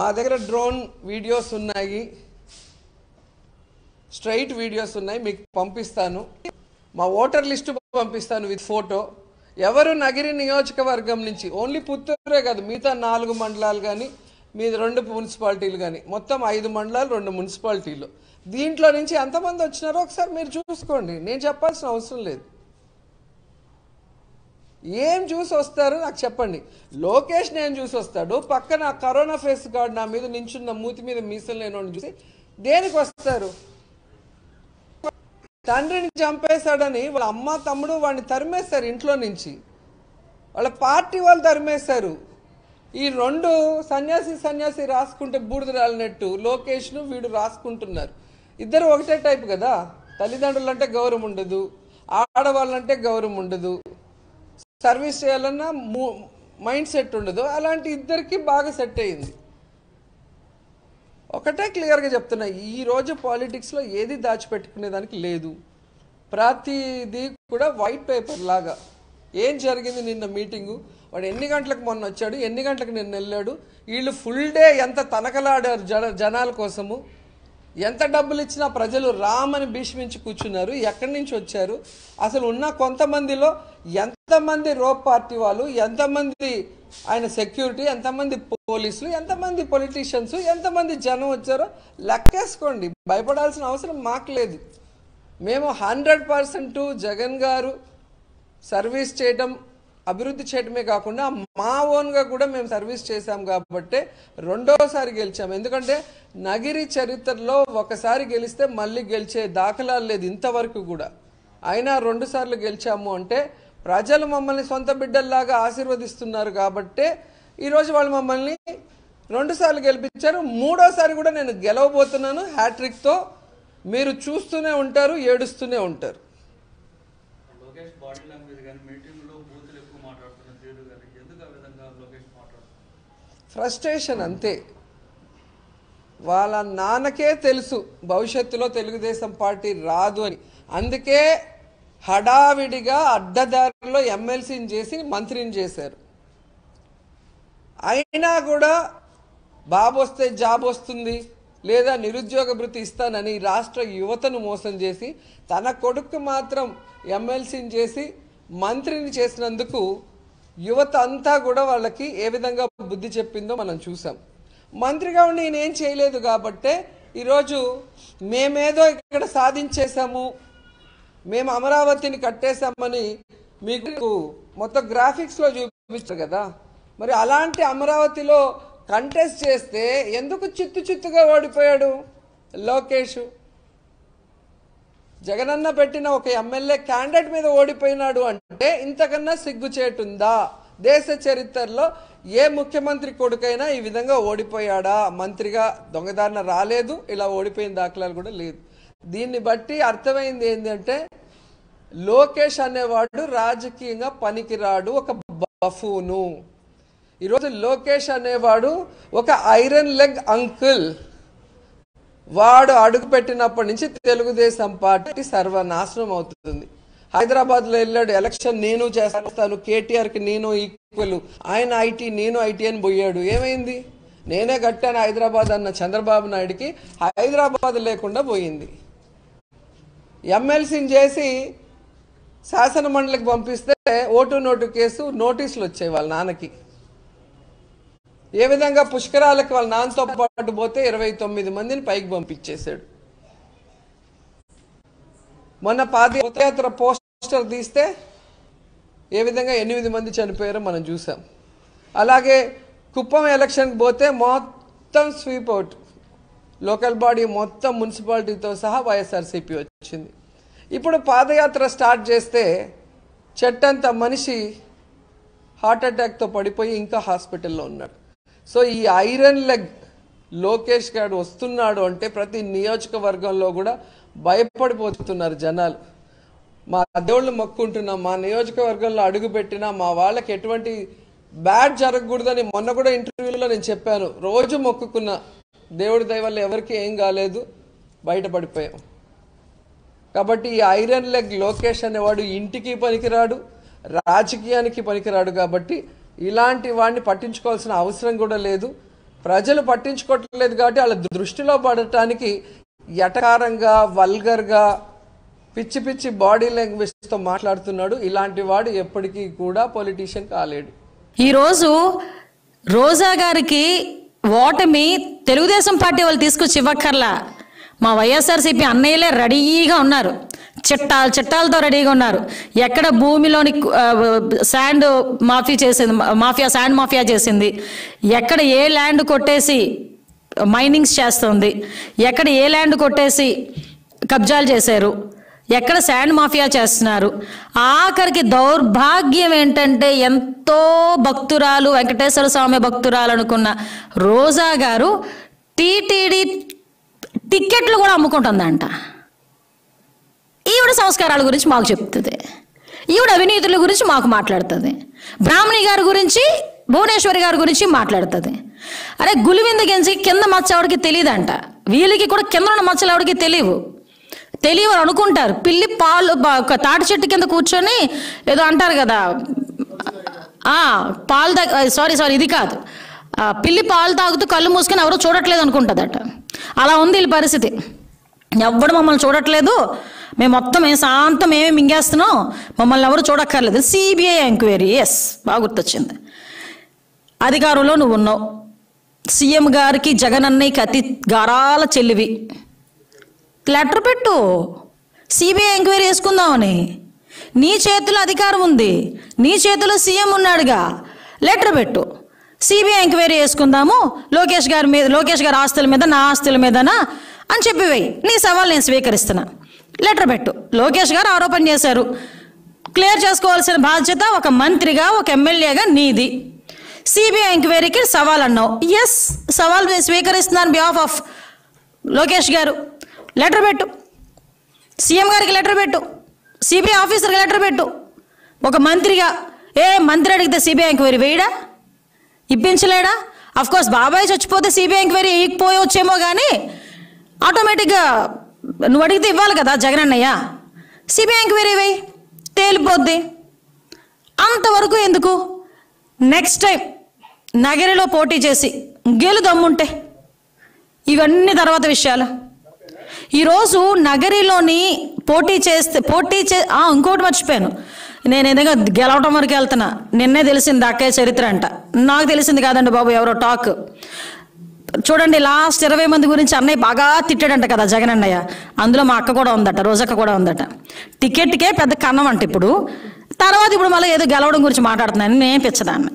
దగ్గర drone videos ఉన్నాయి straight videos ఉన్నాయి మీకు పంపిస్తాను మా ఓటర్ లిస్టు పంపిస్తాను విత్ ఫోటో ఎవరు నగిరి నియోజకవర్గం నుంచి ఓన్లీ పుత్తూరే కాదు మిగతా నాలుగు మండలాలు కానీ మీ రెండు మున్సిపాలిటీలు కానీ మొత్తం ఐదు మండలాలు రెండు మున్సిపాలిటీలు దీంట్లో నుంచి ఎంతమంది వచ్చినారో ఒకసారి మీరు చూసుకోండి నేను చెప్పాల్సిన అవసరం లేదు ఏం చూసి వస్తారు నాకు చెప్పండి లోకేష్ నేను చూసి వస్తాడు పక్కన కరోనా ఫేస్ కార్డ్ నా మీద నించున్న మూతి మీద మీసం లేనోడిని చూసి దేనికి వస్తారు తండ్రిని చంపేశాడని వాళ్ళ అమ్మ తమ్ముడు వాడిని తరిమేశారు ఇంట్లో నుంచి వాళ్ళ పార్టీ వాళ్ళు తరిమేశారు ఈ రెండు సన్యాసి సన్యాసి రాసుకుంటే బూడిద రాలినట్టు లోకేష్ను వీడు రాసుకుంటున్నారు ఇద్దరు ఒకటే టైప్ కదా తల్లిదండ్రులు అంటే గౌరవం ఉండదు ఆడవాళ్ళంటే గౌరవం ఉండదు సర్వీస్ చేయాలన్నా మైండ్ సెట్ ఉండదు అలాంటి ఇద్దరికి బాగా సెట్ అయింది ఒకటే క్లియర్గా చెప్తున్నా ఈ రోజు పాలిటిక్స్లో ఏది దాచిపెట్టుకునే దానికి లేదు ప్రతిదీ కూడా వైట్ పేపర్ లాగా ఏం జరిగింది నిన్న మీటింగు వాడు ఎన్ని గంటలకు మొన్న వచ్చాడు ఎన్ని గంటలకు నిన్న వెళ్ళాడు వీళ్ళు ఫుల్ డే ఎంత తనకలాడారు జన జనాల కోసము ఎంత డబ్బులు ఇచ్చినా ప్రజలు రామని భీష్మించి కూర్చున్నారు ఎక్కడి నుంచి వచ్చారు అసలు ఉన్న కొంతమందిలో ఎంతమంది రోప్ పార్టీ వాళ్ళు ఎంతమంది ఆయన సెక్యూరిటీ ఎంతమంది పోలీసులు ఎంతమంది పొలిటీషియన్స్ ఎంతమంది జనం వచ్చారో లెక్కేసుకోండి భయపడాల్సిన అవసరం మాకు లేదు మేము హండ్రెడ్ పర్సెంట్ జగన్ గారు సర్వీస్ చేయటం అభివృద్ధి చేయటమే కాకుండా మా ఓన్గా కూడా మేము సర్వీస్ చేశాం కాబట్టి రెండోసారి గెలిచాం ఎందుకంటే నగిరి చరిత్రలో ఒకసారి గెలిస్తే మళ్ళీ గెలిచే దాఖలాలు లేదు ఇంతవరకు కూడా అయినా రెండు సార్లు గెలిచాము అంటే ప్రజలు మమ్మల్ని సొంత బిడ్డల్లాగా ఆశీర్వదిస్తున్నారు కాబట్టే ఈరోజు వాళ్ళు మమ్మల్ని రెండుసార్లు గెలిపించారు మూడోసారి కూడా నేను గెలవబోతున్నాను హ్యాట్రిక్తో మీరు చూస్తూనే ఉంటారు ఏడుస్తూనే ఉంటారు లోకేష్ బాడీ లాంగ్వేజ్ కానీ మీటింగ్లో బూతులు ఎక్కువ మాట్లాడుతున్న తీరు కానీ ఎందుకు ఆ విధంగా లోకేష్ మాట్లాడుతున్నారు ఫ్రస్ట్రేషన్ అంతే వాళ్ళ నాన్నకే తెలుసు భవిష్యత్తులో తెలుగుదేశం పార్టీ రాదు అని అందుకే హడావిడిగా అడ్డదారిలో ఎమ్మెల్సీని చేసి మంత్రిని చేశారు అయినా కూడా బాబు వస్తే జాబ్ వస్తుంది లేదా నిరుద్యోగ భృతి ఇస్తానని రాష్ట్ర యువతను మోసం చేసి తన కొడుకు మాత్రం ఎమ్మెల్సీని చేసి మంత్రిని చేసినందుకు యువత అంతా కూడా వాళ్ళకి ఏ విధంగా బుద్ధి చెప్పిందో మనం చూసాం మంత్రిగా ఉండి నేనేం చేయలేదు కాబట్టే ఈరోజు మేమేదో ఇక్కడ సాధించేశాము మేము అమరావతిని కట్టేశామని మీకు మొత్తం గ్రాఫిక్స్లో చూపించారు కదా మరి అలాంటి అమరావతిలో కంటెస్ట్ చేస్తే ఎందుకు చిత్తు చిత్తుగా ఓడిపోయాడు లోకేష్ జగనన్న పెట్టిన ఒక ఎమ్మెల్యే క్యాండిడేట్ మీద ఓడిపోయినాడు అంటే ఇంతకన్నా సిగ్గుచేటుందా దేశ చరిత్రలో ఏ ముఖ్యమంత్రి కొడుకైనా ఈ విధంగా ఓడిపోయాడా మంత్రిగా దొంగదారిన రాలేదు ఇలా ఓడిపోయిన దాఖలాలు కూడా లేదు దీన్ని బట్టి అర్థమైంది ఏంటంటే లోకేష్ అనేవాడు రాజకీయంగా పనికిరాడు ఒక బఫూను ఈరోజు లోకేష్ అనేవాడు ఒక ఐరన్ లెగ్ అంకుల్ వాడు అడుగు పెట్టినప్పటి నుంచి తెలుగుదేశం పార్టీ సర్వనాశనం అవుతుంది హైదరాబాద్లో వెళ్ళాడు ఎలక్షన్ నేను చేస్తాను కేటీఆర్కి నేను ఈక్వల్ ఆయన ఐటీ నేను ఐటీ అని పోయాడు ఏమైంది నేనే కట్టాను హైదరాబాద్ అన్న చంద్రబాబు నాయుడికి హైదరాబాద్ లేకుండా పోయింది ఎమ్మెల్సీని చేసి శాసన మండలికి పంపిస్తే ఓటు నోటు కేసు నోటీసులు వచ్చాయి వాళ్ళ నాన్నకి ఏ విధంగా పుష్కరాలకు వాళ్ళ నాన్నతో పాటు పోతే ఇరవై తొమ్మిది మందిని పైకి పంపించేశాడు మొన్న పాదయాత్ర పోస్టర్ తీస్తే ఏ విధంగా ఎనిమిది మంది చనిపోయారో మనం చూసాం అలాగే కుప్పం ఎలక్షన్కి పోతే మొత్తం స్వీప్ అవుట్ లోకల్ బాడీ మొత్తం మున్సిపాలిటీతో సహా వైఎస్ఆర్సీపీ వచ్చింది ఇప్పుడు పాదయాత్ర స్టార్ట్ చేస్తే చెట్టంత మనిషి హార్ట్ అటాక్తో పడిపోయి ఇంకా హాస్పిటల్లో ఉన్నాడు సో ఈ ఐరన్ లెగ్ లోకేష్ గారు వస్తున్నాడు అంటే ప్రతి నియోజకవర్గంలో కూడా భయపడిపోతున్నారు జనాలు మా దేవుళ్ళు మొక్కుంటున్నాం మా నియోజకవర్గంలో అడుగుపెట్టినా మా వాళ్ళకి ఎటువంటి బ్యాడ్ జరగకూడదని మొన్న కూడా ఇంటర్వ్యూలో నేను చెప్పాను రోజు మొక్కుకున్నా దేవుడి దయ వల్ల ఎవరికి ఏం కాలేదు బయటపడిపోయాం కాబట్టి ఈ ఐరన్ లెగ్ లోకేష్ అనేవాడు ఇంటికి పనికిరాడు రాజకీయానికి పనికిరాడు కాబట్టి ఇలాంటి వాడిని పట్టించుకోవాల్సిన అవసరం కూడా లేదు ప్రజలు పట్టించుకోవట్లేదు కాబట్టి వాళ్ళ దృష్టిలో పడటానికి ఎటకారంగా వల్గర్గా పిచ్చి పిచ్చి బాడీ లాంగ్వేజ్తో మాట్లాడుతున్నాడు ఇలాంటి వాడు ఎప్పటికీ కూడా పొలిటీషియన్ కాలేడు ఈరోజు రోజా గారికి ఓటమి తెలుగుదేశం పార్టీ వాళ్ళు తీసుకొచ్చి ఇవ్వక్కర్లా మా వైఎస్ఆర్సీపీ అన్నయ్యలే రెడీగా ఉన్నారు చిట్టాలు చిట్టాలతో రెడీగా ఉన్నారు ఎక్కడ భూమిలోని ఆ, శాండ్ మాఫియా చేసింది మాఫియా శాండ్ మాఫియా చేసింది ఎక్కడ ఏ ల్యాండ్ కొట్టేసి మైనింగ్స్ చేస్తుంది ఎక్కడ ఏ ల్యాండ్ కొట్టేసి కబ్జాలు చేశారు ఎక్కడ శాండ్ మాఫియా చేస్తున్నారు ఆఖరికి దౌర్భాగ్యం ఏంటంటే ఎంతో భక్తురాలు వెంకటేశ్వర స్వామి భక్తురాలు అనుకున్న రోజా గారు టీటీడీ టిక్కెట్లు కూడా అమ్ముకుంటుందంట ఈవిడ సంస్కారాల గురించి మాకు చెప్తుంది ఈవిడ అవినీతుల గురించి మాకు మాట్లాడుతుంది బ్రాహ్మణి గారి గురించి భువనేశ్వరి గారి గురించి మాట్లాడుతుంది అరే గులివింద గెంచి కింద మచ్చ ఎవడికి తెలియదంట వీళ్ళకి కూడా కింద ఉన్న మచ్చలు ఎవడికి తెలియవు తెలియవు అని అనుకుంటారు పిల్లి పాలు బ- ఒక తాటి చెట్టు కింద కూర్చొని ఏదో అంటారు కదా ఆ, పాలు తాగ సారీ సారీ ఇది కాదు ఆ, పిల్లి పాలు తాగుతూ కళ్ళు మూసుకొని ఎవరు చూడట్లేదు అనుకుంటుందట అలా ఉంది వీళ్ళ పరిస్థితి ఎవ్వడు మమ్మల్ని చూడట్లేదు మేము మొత్తం ఏం శాంతం ఏమేమి మింగేస్తున్నాం మమ్మల్ని ఎవరు చూడక్కర్లేదు సిబిఐ ఎంక్వైరీ ఎస్ బాగా గుర్తొచ్చింది అధికారంలో నువ్వు ఉన్నావు సీఎం గారికి జగన్ అన్నయ్యకి అతి గారాల చెల్లివి లెటర్ పెట్టు సిబిఐ ఎంక్వైరీ చేసుకుందామని నీ చేతిలో అధికారం ఉంది నీ చేతిలో సీఎం ఉన్నాడుగా లెటర్ పెట్టు సిబిఐ ఎంక్వైరీ చేసుకుందాము లోకేష్ గారి మీద లోకేష్ గారి ఆస్తుల మీద నా ఆస్తుల మీదనా అని చెప్పివేయి నీ సవాల్ నేను స్వీకరిస్తున్నా లెటర్ పెట్టు లోకేష్ గారు ఆరోపణ చేశారు క్లియర్ చేసుకోవాల్సిన బాధ్యత ఒక మంత్రిగా ఒక ఎమ్మెల్యేగా నీది సిబిఐ ఎంక్వైరీకి సవాల్ అన్నావు ఎస్ సవాల్ నేను స్వీకరిస్తున్నాను బిహాఫ్ ఆఫ్ లోకేష్ గారు లెటర్ పెట్టు సీఎం గారికి లెటర్ పెట్టు సిబిఐ ఆఫీసర్కి లెటర్ పెట్టు ఒక మంత్రిగా ఏ మంత్రి అడిగితే సిబిఐ ఎంక్వైరీ వేయడా ఇప్పించలేడా అఫ్ కోర్స్ బాబాయ్ చచ్చిపోతే సిబిఐ ఎంక్వైరీ వేయకపోవచ్చేమో కానీ ఆటోమేటిక్గా నువ్వు అడిగితే ఇవ్వాలి కదా జగన్ అన్నయ్య సిబిఐ ఎంక్వైరీ వేయి తేలిపోద్ది అంతవరకు ఎందుకు నెక్స్ట్ టైం నగరిలో పోటీ చేసి గెలు దమ్ముంటే ఇవన్నీ తర్వాత విషయాలు ఈరోజు నగరిలోని పోటీ చేస్తే పోటీ చే ఆ, ఇంకోటి మర్చిపోయాను నేను ఏదైనా గెలవటం వరకు వెళ్తున్నా నిన్నే తెలిసింది అక్కే చరిత్ర అంట నాకు తెలిసింది కాదండి బాబు ఎవరో టాక్ చూడండి లాస్ట్ ఇరవై మంది గురించి అన్నయ్య బాగా తిట్టాడంట కదా జగన్ అన్నయ్య అందులో మా అక్క కూడా ఉందట రోజక్క కూడా ఉందట టికెట్కే పెద్ద కన్నం అంట ఇప్పుడు తర్వాత ఇప్పుడు మళ్ళీ ఏదో గెలవడం గురించి మాట్లాడుతున్నాను నేను పిచ్చదాన్ని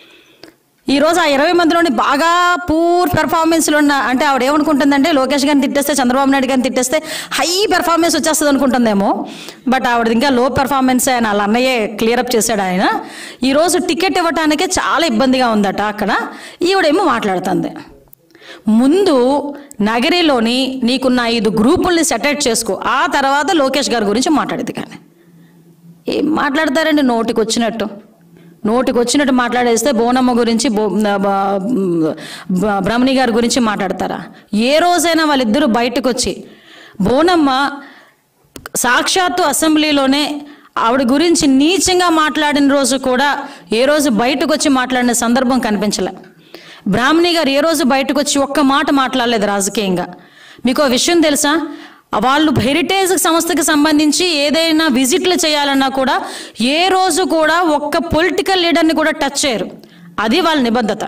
ఈ రోజు ఆ ఇరవై మందిలోని బాగా పూర్ పెర్ఫార్మెన్స్లు ఉన్న అంటే ఆవిడ ఏమనుకుంటుందంటే లోకేష్ గారిని తిట్టేస్తే చంద్రబాబు నాయుడు గారిని తిట్టేస్తే హై పెర్ఫార్మెన్స్ వచ్చేస్తుంది అనుకుంటుందేమో బట్ ఆవిడ ఇంకా లో పెర్ఫార్మెన్స్ ఆయన వాళ్ళ అన్నయ్యే క్లియర్ అప్ చేశాడు ఆయన ఈ రోజు టికెట్ ఇవ్వటానికే చాలా ఇబ్బందిగా ఉందట అక్కడ ఈవిడేమో మాట్లాడుతుంది ముందు నగరిలోని నీకున్న ఐదు గ్రూపుల్ని సెటైట్ చేసుకో ఆ తర్వాత లోకేష్ గారి గురించి మాట్లాడేది కానీ ఏం మాట్లాడతారండి నోటికి వచ్చినట్టు నోటికి వచ్చినట్టు మాట్లాడేస్తే బోనమ్మ గురించి బో బ- బ- బ్రహ్మణి గారి గురించి మాట్లాడతారా ఏ రోజైనా వాళ్ళిద్దరూ బయటకు వచ్చి బోనమ్మ సాక్షాత్తు అసెంబ్లీలోనే ఆవిడ గురించి నీచంగా మాట్లాడిన రోజు కూడా ఏ రోజు బయటకు వచ్చి మాట్లాడిన సందర్భం కనిపించలే బ్రాహ్మణి గారు ఏ రోజు బయటకు వచ్చి ఒక్క మాట మాట్లాడలేదు రాజకీయంగా మీకు ఒక విషయం తెలుసా వాళ్ళు హెరిటేజ్ సంస్థకి సంబంధించి ఏదైనా విజిట్లు చేయాలన్నా కూడా ఏ రోజు కూడా ఒక్క పొలిటికల్ లీడర్ని కూడా టచ్ చేయరు అది వాళ్ళ నిబద్ధత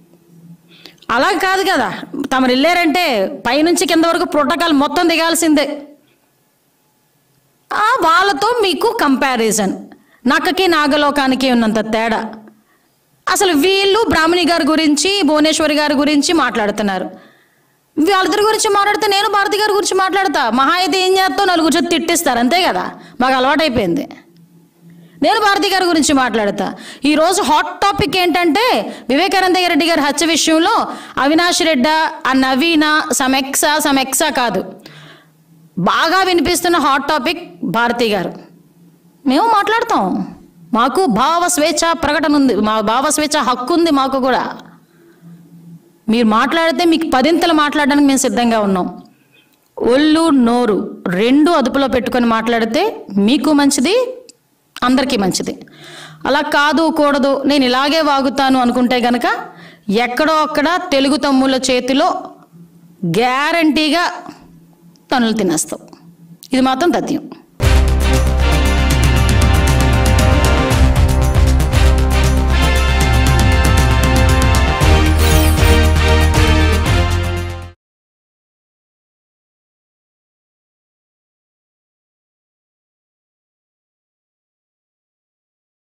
అలా కాదు కదా తమరు వెళ్ళారంటే పైనుంచి కింద వరకు ప్రోటోకాల్ మొత్తం దిగాల్సిందే ఆ వాళ్ళతో మీకు కంపారిజన్ నక్కకి నాగలోకానికి ఉన్నంత తేడా అసలు వీళ్ళు బ్రాహ్మణి గారి గురించి భువనేశ్వరి గారి గురించి మాట్లాడుతున్నారు వాళ్ళిద్దరి గురించి మాట్లాడితే నేను భారతి గారి గురించి మాట్లాడతా మహా అయితే ఏం చేస్తావు నలుగురు చేతి తిట్టిస్తారు అంతే కదా మాకు అలవాటైపోయింది నేను భారతి గారి గురించి మాట్లాడతా ఈరోజు హాట్ టాపిక్ ఏంటంటే వివేకానంద రెడ్డి గారి హత్య విషయంలో అవినాష్ రెడ్డి ఆ నవీన సమెక్సా సమెక్సా కాదు బాగా వినిపిస్తున్న హాట్ టాపిక్ భారతి గారు మేము మాట్లాడతాం మాకు భావ స్వేచ్ఛ ప్రకటన ఉంది మా భావ స్వేచ్ఛ హక్కు ఉంది మాకు కూడా మీరు మాట్లాడితే మీకు పదింతలు మాట్లాడడానికి మేము సిద్ధంగా ఉన్నాం ఒళ్ళు నోరు రెండు అదుపులో పెట్టుకొని మాట్లాడితే మీకు మంచిది అందరికీ మంచిది అలా కాదు కూడదు నేను ఇలాగే వాగుతాను అనుకుంటే గనక ఎక్కడో అక్కడ తెలుగు తమ్ముళ్ళ చేతిలో గ్యారంటీగా తనులు తినేస్తావు ఇది మాత్రం తథ్యం